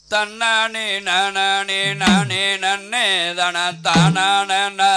தன்னானே நானே நானே நன்னே தன தானான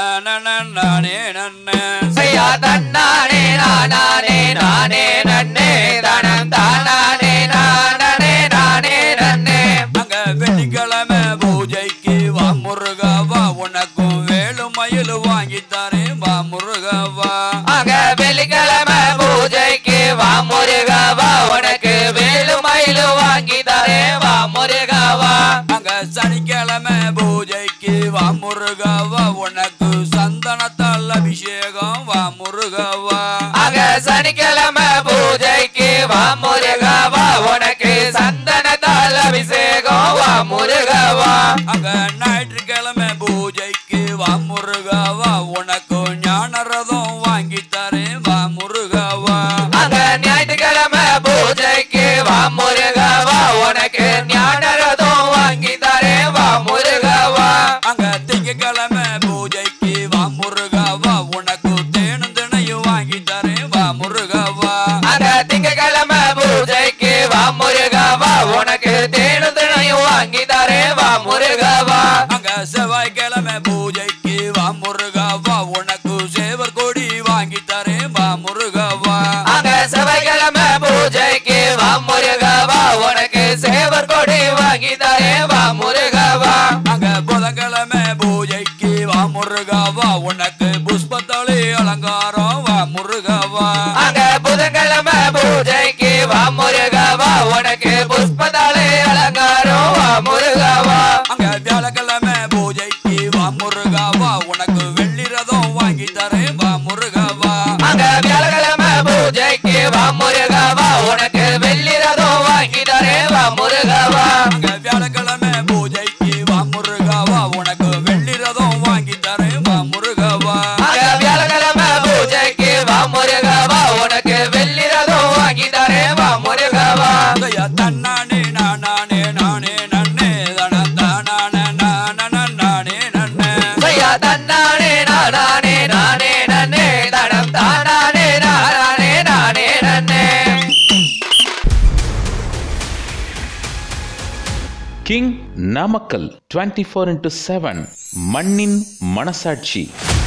நானே நன்னே செய்யா தன்னானே நானே நானே நன்னே தனம் தானானே நானே நானே நன்னே அங்க வெள்ளிக்கிழமை பூஜைக்கு வா முருகவா உனக்கும் வேலு மயில் வாங்கி தரேன் வா முருகவா அங்க வெள்ளிக்கிழமை பூஜைக்கு வா முருகவா உனக்கு வேலு மயிலு வாங்கி தரேன் வா முருகவா அங்க சனிக்கிழமை பூஜைக்கு வா முருகவா உனக்கு சந்தனத்தால் அபிஷேகம் வா முருகவா அங்க சனிக்கிழமை பூஜைக்கு வா முருகவா உனக்கு சந்தனத்தால் அபிஷேகம் வா முருகவா அங்க ஞாயிற்றுக்கிழமை பூஜைக்கு வா முருகவா உனக்கு ஞான ரதம் வாங்கி தரேன் வா முருகவா அங்க ஞாயிற்றுக்கிழமை பூஜைக்கு வா முருகவா உனக்கு ஞான ரதம் வாங்கி தரேன் வா முருகவா அங்க திங்கக்கிழமை பூஜைக்கு வா முருகவா உனக்கு தேனும் தினையும் வாங்கி தரேன் வா முருகவா அங்க திங்கக்கிழமை பூஜைக்கு வா முருகவா உனக்கு தேனும் தினையும் வாங்கி தரேன் வா முருகவா அங்க செவ்வாய்க்கிழமை பூஜைக்கு வா முருகவா உனக்கு சேவர் கொடி வாங்கி தரேன் வா முருகவா அங்க செவ்வாய்க்கிழமை பூஜைக்கு வா முருகவா உனக்கு சேவர் கொடி வாங்கி தரேன் வா முருகவா அங்க புதன்கிழமை பூஜைக்கு வா முருகவா உனக்கு புஷ்பத்தளி அலங்காரம் வா முருகவா அங்க புதன்கிழமை பூஜைக்கு வா முருகவா உனக்கு புஷ்பதாலே அலங்காரம் வா முருகவா அங்க வியாழக்கிழமை பூஜைக்கு வா முருகவா உனக்கு வெள்ளி ரதம் வாங்கி தரேன் வா முருகவா அங்க வியாழக்கிழமை பூஜைக்கு வா முருகவா உனக்கு வெள்ளி ரதம் வாங்கி தரேன் வா முருகவா அங்க வியாழக்கிழமை பூஜைக்கு வா முருகவா உனக்கு வெள்ளி ரதம் வாங்கி தரேன் வா முருகவா அங்க வியாழக்கிழமை பூஜைக்கு வா முருகவா உனக்கு வெள்ளி ரதம் வாங்கி தரேன் வா முருகவா ஐயா, தன்னானே நானே நானே நன்னே தன தானான நானே நன்னே ஐயா தன்னானே நானே நானே நன்னே தடம் தானானே நானே நானே நன்னே king Namakkal twenty four into seven மண்ணின் மனசாட்சி